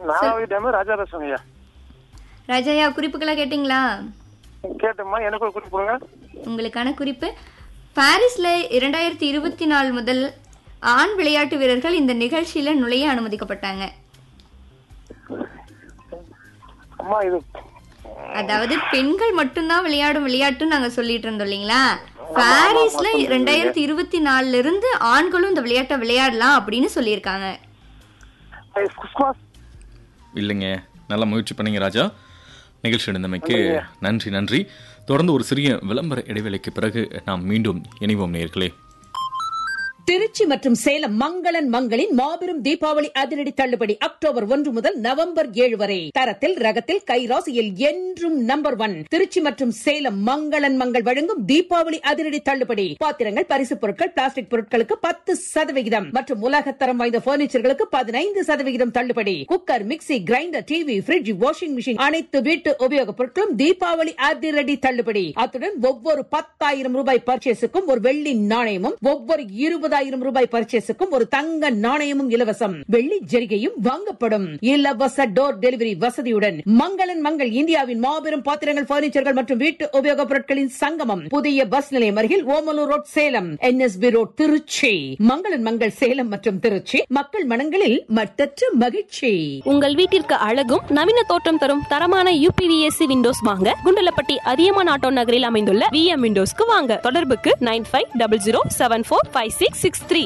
நாலாவது டைம் ராஜா பேசுங்க ஐயா ராஜாயா குறிப்புகளா கேட்டிங்களா கேட்டோம்மா எனக்கு ஒரு குறிப்பு கொடுங்க உங்களுக்கான குறிப்பு பாரிஸ்ல இரண்டாயிரத்தி இருபத்தி நாலு முதல் ஆண் விளையாட்டு வீரர்கள் இந்த நிகழ்ச்சியில நுழைய அனுமதிக்கப்பட்டாங்க அம்மா இது அதாவது பெண்கள் மட்டும்தான் விளையாடும் விளையாட்டுன்னு நாங்க சொல்லிட்டு இருந்தோம் இல்லைங்களா பாரிஸ்ல ரெண்டாயிரத்தி இருபத்தி நாலுல இருந்து ஆண்களும் இந்த விளையாட்டை விளையாடலாம் அப்படின்னு சொல்லியிருக்காங்க கிறிஸ்துமஸ் இல்லைங்க நல்லா முயற்சி பண்ணீங்க ராஜா நிகழ்ச்சி இருந்தமைக்கு நன்றி நன்றி தொடர்ந்து ஒரு சிறிய விளம்பர இடைவேளைக்கு பிறகு நாம் மீண்டும் இணைவோம் நேர்களே திருச்சி மற்றும் சேலம் மங்களன் மங்களின் மாபெரும் தீபாவளி அதிரடி தள்ளுபடி அக்டோபர் ஒன்று முதல் நவம்பர் ஏழு வரை தரத்தில் ரகத்தில் கைராசியில் என்றும் நம்பர் ஒன் திருச்சி மற்றும் சேலம் மங்களன் மங்கள் வழங்கும் தீபாவளி அதிரடி தள்ளுபடி பாத்திரங்கள் பரிசு பொருட்கள் பிளாஸ்டிக் பொருட்களுக்கு பத்து சதவிகிதம் மற்றும் உலகத்தரம் வாய்ந்த பர்னிச்சர்களுக்கு பதினைந்து சதவிகிதம் தள்ளுபடி cooker mixie grinder TV fridge washing machine அனைத்து வீட்டு உபயோகப் பொருட்களும் தீபாவளி அதிரடி தள்ளுபடி அத்துடன் ஒவ்வொரு பத்தாயிரம் ரூபாய் பர்ச்சேஸுக்கும் ஒரு வெள்ளி நாணயமும் ஒவ்வொரு இருபதாயிரம் ரூபாய் பர்ச்சேஸுக்கும் ஒரு தங்க நாணயமும் இலவசம் வெள்ளி ஜரிகையும் வாங்கப்படும் இலவச டோர் டெலிவரி வசதியுடன் மங்களன் மங்கள் இந்தியாவின் மாபெரும் பாத்திரங்கள் பர்னிச்சர்கள் மற்றும் வீட்டு உபயோகப் பொருட்களின் சங்கமம் புதிய பஸ் நிலையம் அருகில் Omalur road Salem NSP road Trichy மங்களன் மங்கள் சேலம் மற்றும் திருச்சி மக்கள் மனங்களில் மட்டற்ற மகிழ்ச்சி உங்கள் வீட்டிற்கு அழகும் நவீன தோற்றம் தரும் தரமான யூபிவிஎஸ்சி விண்டோஸ் வாங்க குண்டலப்பட்டி அதியமான் ஆட்டோ நகரில் அமைந்துள்ள விஎம் விண்டோஸ்க்கு வாங்க தொடர்புக்கு nine five double zero seven four five six six three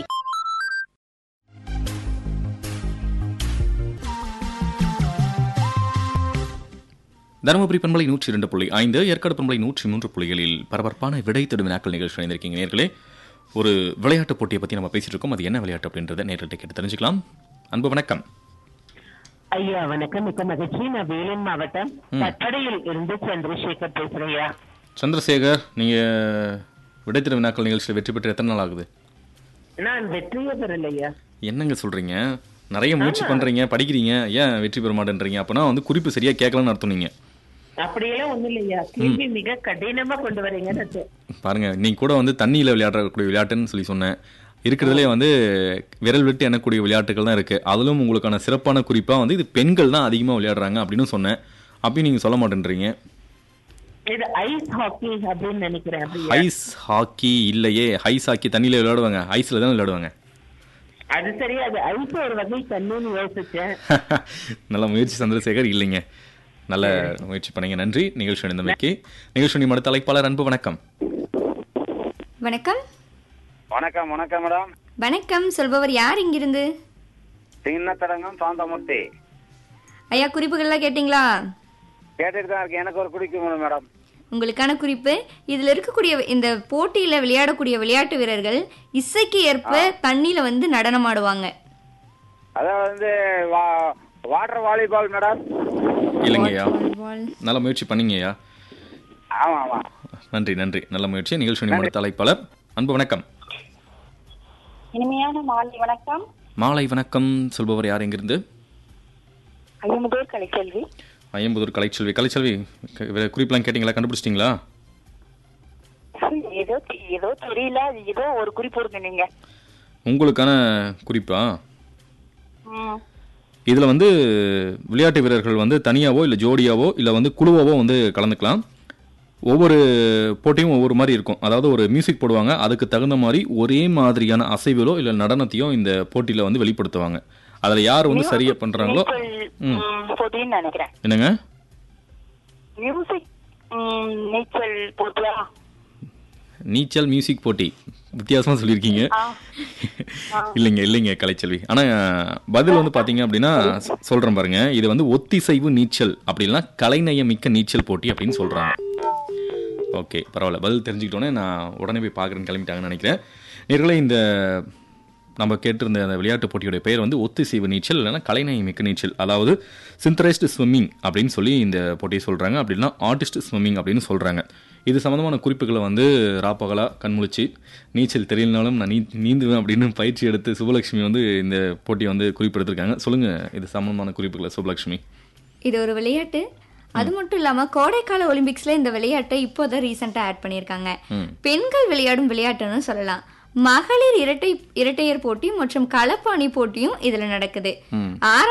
Dharmapuri பண்பலை நூற்றி இரண்டு புள்ளி ஐந்து ஏற்காடு பண்பலை நூற்றி மூன்று புள்ளிகளில் பரபரப்பான விடை தேடும் வினாக்கள் நிகழ்ச்சி அடைந்திருக்கீங்க நேர்களே ஒரு விளையாட்டு போட்டியை பற்றி நம்ம பேசிட்டு இருக்கோம் அது என்ன விளையாட்டு அப்படின்றத நேரில் கேட்டு தெரிஞ்சுக்கலாம் அன்பு வணக்கம் ஐயா வணக்கம் மிக்க மகிழ்ச்சி நான் வேலூர் மாவட்டம் கட்டடையில் இருந்து சந்திரசேகர் பேசுறேன் ஐயா சந்திரசேகர் நீங்கள் விடை தேடும் வினாக்கள் நிகழ்ச்சியில் வெற்றி பெற்று எத்தனை நாள் ஆகுது நான் வெற்றியே பெறல ஐயா என்னங்க சொல்கிறீங்க நிறைய முயற்சி பண்ணுறீங்க படிக்கிறீங்க ஏன் வெற்றி பெற மாட்டேன்றீங்க அப்போனா வந்து குறிப்பு சரியாக கேட்கலன்னு அர்த்தம் நீங்கள் அப்படியெல்லாம் ஒண்ணும் இல்லையா கேள்வி மிக கடினமா கொண்டு வரீங்கன்னு அர்த்தம். பாருங்க நீ கூட வந்து தண்ணியில் விளையாடக்கூடிய விளையாட்டுன்னு சொல்லி சொன்னேன் இருக்கிறதுலே வந்து விரல் விட்டு எண்ணக்கூடிய விளையாட்டுகள் தான் இருக்கு அதிலும் உங்களுக்கான சிறப்பான குறிப்பா வந்து இது பெண்கள் தான் அதிகமாக விளையாடுறாங்க அப்படின்னு சொன்னேன் அப்பயும் நீங்க சொல்ல மாட்டேன்றீங்க இது ஐஸ் ஹாக்கி அப்படின்னு நினைக்கிறேன் அப்படியா ஐஸ் ஹாக்கி இல்லையே ஐஸ் ஹாக்கி தண்ணியில் விளையாடுவாங்க ஐஸில் தான் விளையாடுவாங்க அது சரி அது ஐஸ் ஒரு வகை தண்ணின்னு யோசிச்சேன் நல்ல முயற்சி சந்திரசேகர் இல்லைங்க நல்ல முயற்சி பண்ணீங்க நன்றி நிகழ்ச்சி அணிந்தமைக்கு நிகழ்ச்சி மடுத்த அழைப்பாளர் அன்பு வணக்கம் வணக்கம் வணக்கம் வணக்கம் மேடம் வணக்கம் சொல்பவர் யார் இங்கிருந்து சின்ன தடங்கம் சாந்தமூர்த்தி ஐயா குறிப்புகள்லாம் கேட்டிங்களா கேட்டுட்டு தான் இருக்கேன் எனக்கு ஒரு குறிப்பு மேடம் உங்களுக்கான குறிப்பு இதுல இருக்கக்கூடிய இந்த போட்டியில விளையாடக்கூடிய விளையாட்டு வீரர்கள் இசைக்கு ஏற்ப தண்ணியில வந்து நடனம் ஆடுவாங்க அதான் வந்து வாட்டர் வாலிபால் மேடம் இல்லைங்கய்யா நல்ல முயற்சி பண்ணீங்கய்யா ஆமா ஆமா நன்றி நன்றி நல்ல முயற்சி நிகழ்ச்சி மடுத்த அழைப்பாளர் அன்பு வணக்கம் இனிமையான மாலை வணக்கம் மாலை வணக்கம் சொல்பவர் யார் எங்கிருந்து ஐயமுதூர் கலைச்செல்வி ஐயம்புதூர் கலைச்செல்வி கலைச்செல்வி க- வே- குறிப்பெல்லாம் கேட்டிங்களா கண்டுபிடிச்சிட்டிங்களா ஏதோ ஏதோ தெரியல அது ஏதோ ஒரு குறிப்பு இருக்கு நீங்க உங்களுக்கான குறிப்பா ம். இதில் வந்து விளையாட்டு வீரர்கள் வந்து தனியாவோ இல்லை ஜோடியாவோ இல்லை வந்து குழுவாவோ வந்து கலந்துக்கலாம் ஒவ்வொரு போட்டியும் ஒவ்வொரு மாதிரி இருக்கும் அதாவது ஒரு மியூசிக் போடுவாங்க அதுக்கு தகுந்த மாதிரி ஒரே மாதிரியான அசைவிலோ இல்லை நடனத்தையோ இந்த போட்டியில் வந்து வெளிப்படுத்துவாங்க அதில் யார் வந்து சரியாக பண்ணுறாங்களோ நீச்சல், ம், போட்டின்னு நினைக்கிறேன் என்னங்க மியூசிக் ம், நீச்சல் போட்டியா நீச்சல் மியூசிக் போட்டி வித்தியாசமா சொல்லியிருக்கீங்க இல்லைங்க இல்லைங்க கலைச்செல்வி ஆனா பதில் வந்து பாத்தீங்க அப்படின்னா சொ- சொல்றேன் பாருங்க இது வந்து ஒத்திசைவு நீச்சல் அப்படின்னா கலைநயமிக்க நீச்சல் போட்டி அப்படின்னு சொல்றாங்க ஓகே பரவாயில்ல பதில் தெரிஞ்சுக்கிட்டோன்னே நான் உடனே போய் பார்க்குறேன்னு கிளம்பிட்டாங்கன்னு நினைக்கிறேன் நேர்களே இந்த நம்ம கேட்டிருந்த அந்த விளையாட்டு போட்டியோட பெயர் வந்து ஒத்திசைவு நீச்சல் இல்லைன்னா கலைநயமிக்க நீச்சல் அதாவது சிந்தரைஸ்டு ஸ்விம்மிங் அப்படின்னு சொல்லி இந்த போட்டியை சொல்கிறாங்க அப்படின்னா ஆர்டிஸ்ட் ஸ்விம்மிங் அப்படின்னு சொல்கிறாங்க இது சம்மந்தமான குறிப்புகளை வந்து ராப்பகலா கண்முழிச்சு நீச்சல் தெரியலனாலும் நான் நீ நீந்துவேன் அப்படின்னு பயிற்சி எடுத்து சுபலட்சுமி வந்து இந்த போட்டியை வந்து குறிப்பெடுத்திருக்காங்க சொல்லுங்கள் இது சம்மந்தமான குறிப்புகளை சுபலட்சுமி இது ஒரு விளையாட்டு அது மட்டும் இல்லாம கோடைக்கால ஒலிம்பிக்ஸ்ல இந்த விளையாட்டை இப்போதான் ரீசெண்டா ஆட் பண்ணியிருக்காங்க பெண்கள் விளையாடும் விளையாட்டுன்னு சொல்லலாம் மகளிர் இரட்டை இரட்டையர் போட்டி மற்றும் களப்பாணி போட்டியும் இதுல நடக்குது ஆறாம்